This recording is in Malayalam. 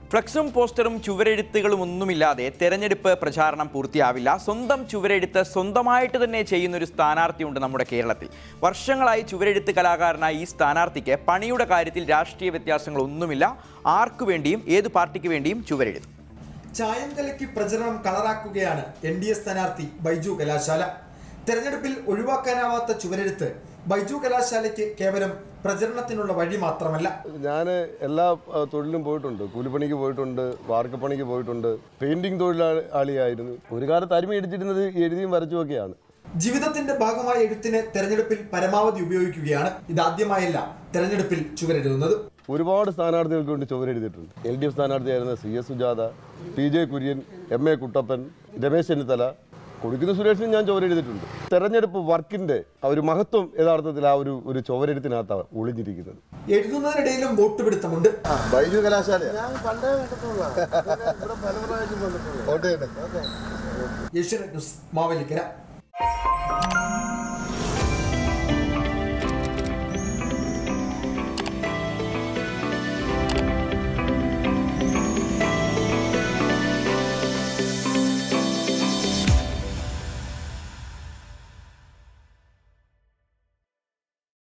ഫ്ലക്സും പോസ്റ്ററും ചുവരെഴുത്തുകളും ഒന്നുമില്ലാതെ തെരഞ്ഞെടുപ്പ് പ്രചാരണം പൂർത്തിയാവില്ല സ്വന്തം ചുവരെഴുത്ത് സ്വന്തമായിട്ട് തന്നെ ചെയ്യുന്ന ഒരു സ്ഥാനാർത്ഥിയുണ്ട് നമ്മുടെ കേരളത്തിൽ വർഷങ്ങളായി ചുവരെഴുത്ത് കലാകാരനായ ഈ സ്ഥാനാർത്ഥിക്ക് പണിയുടെ കാര്യത്തിൽ രാഷ്ട്രീയ വ്യത്യാസങ്ങളൊന്നുമില്ല ആർക്കു വേണ്ടിയും ഏത് പാർട്ടിക്ക് വേണ്ടിയും ചുവരെഴുതും ചായം കലക്കി പ്രചരണം കളറാക്കുകയാണ് എൻ ഡി എ സ്ഥാനാർത്ഥി ബൈജു കലാശാല തെരഞ്ഞെടുപ്പിൽ ഒഴിവാക്കാനാവാത്ത ചുവരെഴുത്ത് ബൈജു കലാശാലയ്ക്ക് കേവലം പ്രചരണത്തിനുള്ള വഴി മാത്രമല്ല ഞാൻ എല്ലാ ആ, തൊഴിലും പോയിട്ടുണ്ട് കൂലിപ്പണിക്ക് പോയിട്ടുണ്ട് വാർക്കപ്പണിക്ക് പോയിട്ടുണ്ട് പെയിന്റിംഗ് തൊഴിലാളിയായിരുന്നു ഒരു കാലത്ത് അരിമ ഇടിച്ചിരുന്നത് എഴുതിയും വരച്ചുമൊക്കെയാണ് ജീവിതത്തിന്റെ ഭാഗമായ എഴുത്തിനെ തെരഞ്ഞെടുപ്പിൽ പരമാവധി ഉപയോഗിക്കുകയാണ് ഇതാദ്യമായല്ല തെരഞ്ഞെടുപ്പിൽ ചുവരെഴുതുന്നത് ഒരുപാട് സ്ഥാനാർത്ഥികൾക്ക് വേണ്ടി ചുവരെഴുതിയിട്ടുണ്ട് എൽ ഡി എഫ് സ്ഥാനാർത്ഥിയായിരുന്ന C S Sujatha P J Kurian M A Kuttappan Ramesh Chennithala കൊടുക്കുന്ന സുരേഷിനും ഞാൻ ചുവരെഴുതിയിട്ടുണ്ട് തെരഞ്ഞെടുപ്പ് വർക്കിന്റെ ആ ഒരു മഹത്വം യഥാർത്ഥത്തിൽ ആ ഒരു ഒരു ചുവരെഴുത്തിനകത്താണ് ഒളിഞ്ഞിരിക്കുന്നത് എഴുതുന്നതിനിടയിലും വോട്ട് പിടുത്തമുണ്ട് ബൈജു കലാശാല ഏഷ്യനെറ്റ് ന്യൂസ് മാവേലിക്കര